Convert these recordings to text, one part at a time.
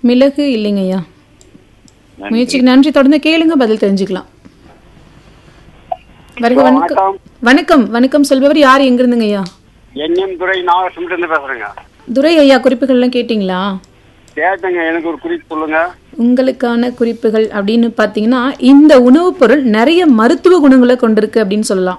மிளகு இல்லைங்க ஐயா முயற்சிக்கு நன்றி தொடர்ந்து கேளுங்க பதில் தெரிஞ்சுக்கலாம் வருக வணக்கம் வணக்கம் வணக்கம் சொல்பவர் யார் எங்க இருந்துங்க ஐயா என்எம் துறை நாகசிலிருந்து பேசுறேங்க துரை ஐயா குறிப்புகள்லாம் கேட்டிங்களா கேட்டேங்க எனக்கு ஒரு குறிப்பு சொல்லுங்க உங்களுக்கான குறிப்புகள் அப்படின்னு பார்த்தீங்கன்னா இந்த உணவுப் பொருள் நிறைய மருத்துவ குணங்களை கொண்டிருக்கு அப்படின்னு சொல்லலாம்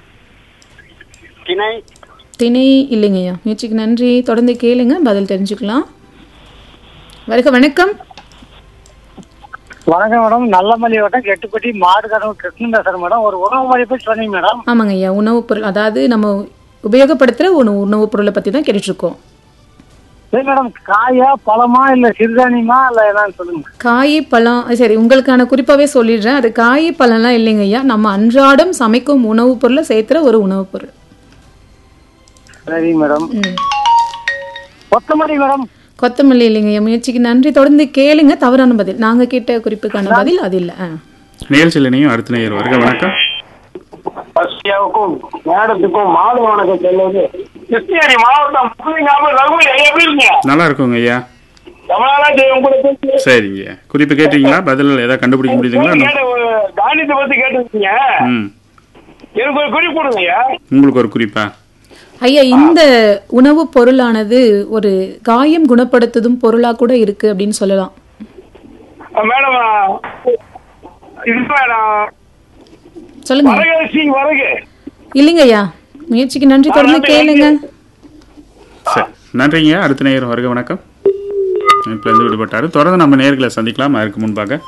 திணை திணை இல்லைங்க ஐயா முயற்சிக்கு நன்றி தொடர்ந்து கேளுங்க பதில் தெரிஞ்சுக்கலாம் வருக வணக்கம் வணக்கம் மேடம் நல்லமல்லி வட்டம் எட்டுப்பட்டி மாடு கதவு கிருஷ்ணன் பேசுறேன் மேடம் ஒரு உணவு முறை பற்றி சொன்னீங்க மேடம் ஆமாங்க ஐயா உணவுப் பொருள் அதாவது நம்ம உபயோகப்படுத்துகிற ஒரு உணவுப் பொருளை பற்றி தான் கேட்டுட்ருக்கோம் சரி மேடம் காயா பழமா இல்ல சிறுதானியமா இல்ல என்னன்னு சொல்லுங்க காய் பழம் சரி உங்களுக்கான குறிப்பாகவே சொல்லிடுறேன் அது காய் பழம்லாம் இல்லைங்க ஐயா நம்ம அன்றாடம் சமைக்கும் உணவுப் பொருளை சேர்த்துற ஒரு உணவுப் பொருள் சரி மேடம் ம் கொத்தமல்லி மேடம் கொத்தமல்லி இல்லைங்க ஐயா முயற்சிக்கு நன்றி தொடர்ந்து கேளுங்க தவறான பதில் நாங்கள் கேட்ட குறிப்புக்கான பதில் அது இல்லை ஆ நிகழ்ச்சியில் இணையும் அடுத்த நேயர் வருக வணக்கம் ரஷ்யாவுக்கும் மேடத்துக்கும் மாலை வணக்கம் சொல்லுவது கிருஷ்ணகிரி மாவட்டம் புதுங்காம ரகு எப்படி இருக்கீங்க நல்லா இருக்குங்க ஐயா தமிழாலா உங்களுக்கு சரிங்க குறிப்பு கேட்டீங்களா பதில் ஏதாவது கண்டுபிடிக்க முடியுதுங்களா இன்னும்? கேட்ட ஒரு தானியத்தை பத்தி கேட்டிருக்கீங்க ம் எனக்கு ஒரு குறிப்பு கொடுங்க ஐயா உங்களுக்கு ஒரு குறிப்பா ஐயா இந்த உணவுப் பொருளானது ஒரு காயம் குணப்படுத்துதும் பொருளாக கூட இருக்கு அப்படின்னு சொல்லலாம் மேடம் இது மேடம் சொல்லுங்க வரகரிசி வரகு இல்லைங்க ஐயா முயற்சிக்கு நன்றி தொடர்ந்து கேளுங்க சரி நன்றிங்க அடுத்த நேயர் வருக வணக்கம் இப்போ இருந்து விடுபட்டாரு தொடர்ந்து நம்ம நேர்களை சந்திக்கலாம் அதற்கு முன்பாக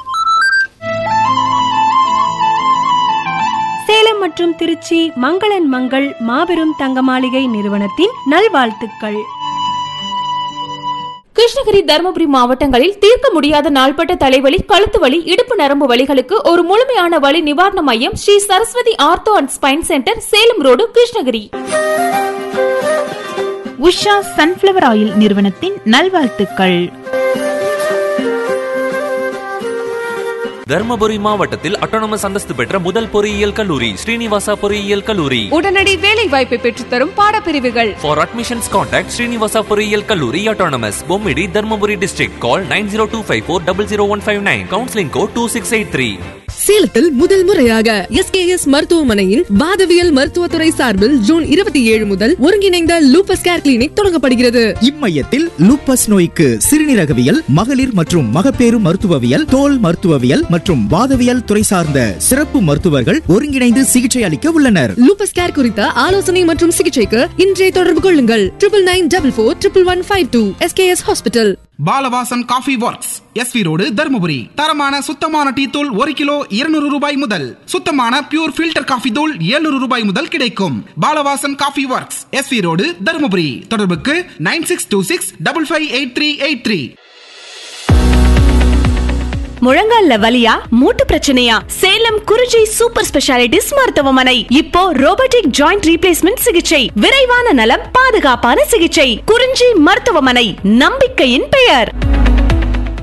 சேலம் மற்றும் திருச்சி மங்களன் மங்கள் மாபெரும் தங்க மாளிகை நிறுவனத்தின் நல்வாழ்த்துக்கள் கிருஷ்ணகிரி தருமபுரி மாவட்டங்களில் தீர்க்க முடியாத நாள்பட்ட தலைவலி கழுத்து வலி இடுப்பு நரம்பு வலிகளுக்கு ஒரு முழுமையான வலி நிவாரண மையம் Sri Saraswathi ortho and spine centre Salem road Krishnagiri Usha sunflower oil நிறுவனத்தின் நல்வாழ்த்துக்கள் தர்மபுரி மாவட்டத்தில் அட்டானமஸ் அந்தஸ்து பெற்ற முதல் பொறியியல் கல்லூரி ஸ்ரீனிவாசா பொறியியல் கல்லூரி உடனடி வேலை வாய்ப்பை பெற்றுத்தரும் பாடப்பிரிவுகள் ஃபார் அட்மிஷன்ஸ் கான்டாக்ட் ஸ்ரீனிவாசா பொறியியல் கல்லூரி autonomous Bommidi Dharmapuri district call nine zero two five four double zero one five nine counselling code two six eight three சேலத்தில் முதல் முறையாக எஸ்கேஎஸ் மருத்துவமனையின் வாதவியல் மருத்துவத்துறை சார்பில் ஜூன் இருபத்தி ஏழு முதல் ஒருங்கிணைந்த லூபஸ் கேர் கிளினிக் தொடங்கப்படுகிறது இம்மையத்தில் லூப்பஸ் நோய்க்கு சிறுநீரகவியல் மகளிர் மற்றும் மகப்பேறு மருத்துவவியல் தோல் மருத்துவவியல் மற்றும் வாதவியல் துறை சார்ந்த சிறப்பு மருத்துவர்கள் ஒருங்கிணைந்து சிகிச்சை அளிக்க உள்ளனர் லூபஸ் கேர் குறித்த ஆலோசனை மற்றும் சிகிச்சைக்கு இன்றே தொடர்பு கொள்ளுங்கள் triple nine double four triple one five two SKS hospital Balavasan coffee works SV road Dharmapuri தரமான சுத்தமான டீ தூள் ஒரு கிலோ இருநூறு ரூபாய் முதல் சுத்தமான பியூர் ஃபில்டர் காஃபி தூள் 700 ரூபாய் முதல் கிடைக்கும் Balavasan coffee works SV road Dharmapuri தொடர்புக்கு nine six two six double five eight three eight three முழங்கால்ல வலியா மூட்டு பிரச்சனையா சேலம் குறிஞ்சி சூப்பர் ஸ்பெஷாலிட்டிஸ் மருத்துவமனை இப்போ ரோபோட்டிக் ஜாயிண்ட் ரீப்ளேஸ்மெண்ட் சிகிச்சை விரைவான நலம் பாதுகாப்பான சிகிச்சை குறிஞ்சி மருத்துவமனை நம்பிக்கையின் பெயர்